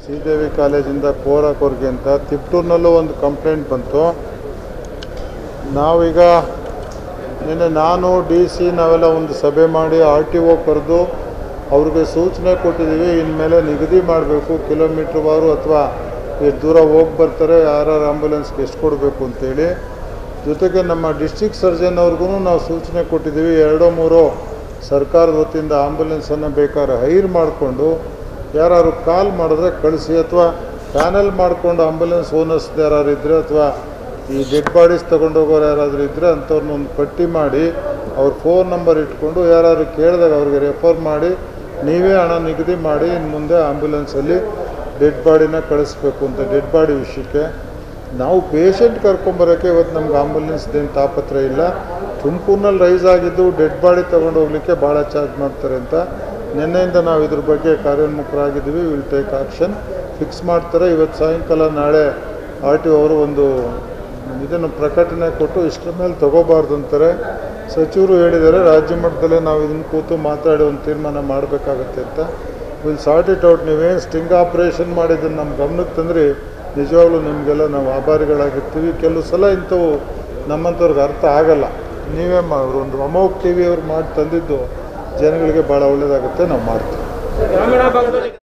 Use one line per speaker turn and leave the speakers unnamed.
ಶ್ರೀದೇವಿ ಕಾಲೇಜಿಂದ ಕೋರಾಕೋರ್ಗೆ ಅಂತ ತಿಪ್ಟೂರಿನಲ್ಲೂ ಒಂದು ಕಂಪ್ಲೇಂಟ್ ಬಂತು ನಾವೀಗ ನಿನ್ನೆ ನಾನು ಡಿ ಸಿ ನಾವೆಲ್ಲ ಒಂದು ಸಭೆ ಮಾಡಿ ಆರ್ ಟಿ ಒ ಕರೆದು ಅವ್ರಿಗೆ ಸೂಚನೆ ಕೊಟ್ಟಿದ್ದೀವಿ ಇನ್ಮೇಲೆ ನಿಗದಿ ಮಾಡಬೇಕು ಕಿಲೋಮೀಟ್ರ್ ವಾರು ಅಥವಾ ಎಷ್ಟು ದೂರ ಹೋಗಿ ಬರ್ತಾರೆ ಯಾರ್ಯಾರು ಆಂಬುಲೆನ್ಸ್ಗೆ ಎಷ್ಟು ಕೊಡಬೇಕು ಅಂತೇಳಿ ಜೊತೆಗೆ ನಮ್ಮ ಡಿಸ್ಟಿಕ್ ಸರ್ಜನ್ ಅವ್ರಿಗೂ ನಾವು ಸೂಚನೆ ಕೊಟ್ಟಿದ್ದೀವಿ ಎರಡೋ ಮೂರೋ ಸರ್ಕಾರದ ವತಿಯಿಂದ ಆಂಬುಲೆನ್ಸನ್ನು ಬೇಕಾದ್ರೆ ಹೈರ್ ಮಾಡಿಕೊಂಡು ಯಾರು ಕಾಲ್ ಮಾಡಿದ್ರೆ ಕಳಿಸಿ ಅಥವಾ ಪ್ಯಾನಲ್ ಮಾಡಿಕೊಂಡು ಆಂಬುಲೆನ್ಸ್ ಓನರ್ಸ್ ಯಾರು ಇದ್ದರೆ ಅಥವಾ ಈ ಡೆಡ್ ಬಾಡೀಸ್ ತೊಗೊಂಡೋಗೋರು ಯಾರಾದರೂ ಇದ್ದರೆ ಅಂಥವ್ರನ್ನ ಒಂದು ಪಟ್ಟಿ ಮಾಡಿ ಅವ್ರ ಫೋನ್ ನಂಬರ್ ಇಟ್ಕೊಂಡು ಯಾರಾದ್ರು ಕೇಳಿದಾಗ ಅವ್ರಿಗೆ ರೆಫರ್ ಮಾಡಿ ನೀವೇ ಹಣ ನಿಗದಿ ಮಾಡಿ ಇನ್ನು ಮುಂದೆ ಆಂಬ್ಯುಲೆನ್ಸಲ್ಲಿ ಡೆಡ್ ಬಾಡಿನ ಕಳಿಸ್ಬೇಕು ಅಂತ ಡೆಡ್ ಬಾಡಿ ವಿಷಯಕ್ಕೆ ನಾವು ಪೇಷಂಟ್ ಕರ್ಕೊಂಬರೋಕ್ಕೆ ಇವತ್ತು ನಮ್ಗೆ ಆಂಬುಲೆನ್ಸ್ದೇನು ತಾಪತ್ರ ಇಲ್ಲ ತುಮಕೂರಿನಲ್ಲಿ ರೈಸ್ ಆಗಿದ್ದು ಡೆಡ್ ಬಾಡಿ ತೊಗೊಂಡು ಹೋಗ್ಲಿಕ್ಕೆ ಭಾಳ ಚಾರ್ಜ್ ಮಾಡ್ತಾರೆ ಅಂತ ನಿನ್ನೆಯಿಂದ ನಾವು ಇದ್ರ ಬಗ್ಗೆ ಕಾರ್ಯೋನ್ಮುಖರಾಗಿದ್ದೀವಿ ವಿಲ್ ಟೇಕ್ ಆಕ್ಷನ್ ಫಿಕ್ಸ್ ಮಾಡ್ತಾರೆ ಇವತ್ತು ಸಾಯಂಕಾಲ ನಾಳೆ ಆರ್ ಟಿ ಅವರು ಒಂದು ಇದನ್ನು ಪ್ರಕಟಣೆ ಕೊಟ್ಟು ಇಷ್ಟರ ಮೇಲೆ ತಗೋಬಾರ್ದು ಅಂತಾರೆ ಸಚಿವರು ಹೇಳಿದ್ದಾರೆ ರಾಜ್ಯ ಮಟ್ಟದಲ್ಲೇ ನಾವು ಇದನ್ನು ಕೂತು ಮಾತಾಡಿ ಒಂದು ತೀರ್ಮಾನ ಮಾಡಬೇಕಾಗತ್ತೆ ಅಂತ ವಿಲ್ ಸಾರ್ಟ್ ಇಟ್ ಔಟ್ ನೀವೇನು ಸ್ಟಿಂಗ್ ಆಪ್ರೇಷನ್ ಮಾಡಿದ್ದನ್ನು ನಮ್ಮ ಗಮನಕ್ಕೆ ತಂದರೆ ನಿಜವಾಗ್ಲೂ ನಿಮಗೆಲ್ಲ ನಾವು ಆಭಾರಿಗಳಾಗಿರ್ತೀವಿ ಕೆಲವು ಸಲ ಇಂಥವು ನಮ್ಮಂಥವ್ರಿಗೆ ಅರ್ಥ ಆಗಲ್ಲ ನೀವೇ ಮಾ ಒಂದು ಅಮೋಕ್ ಟಿ ವಿ ಅವ್ರು ಮಾಡಿ ತಂದಿದ್ದು ಜನಗಳಿಗೆ ಭಾಳ ಒಳ್ಳೆಯದಾಗುತ್ತೆ ನಾವು ಮಾಡ್ತೀವಿ
ಗ್ರಾಮೀಣ ಭಾಗದಲ್ಲಿ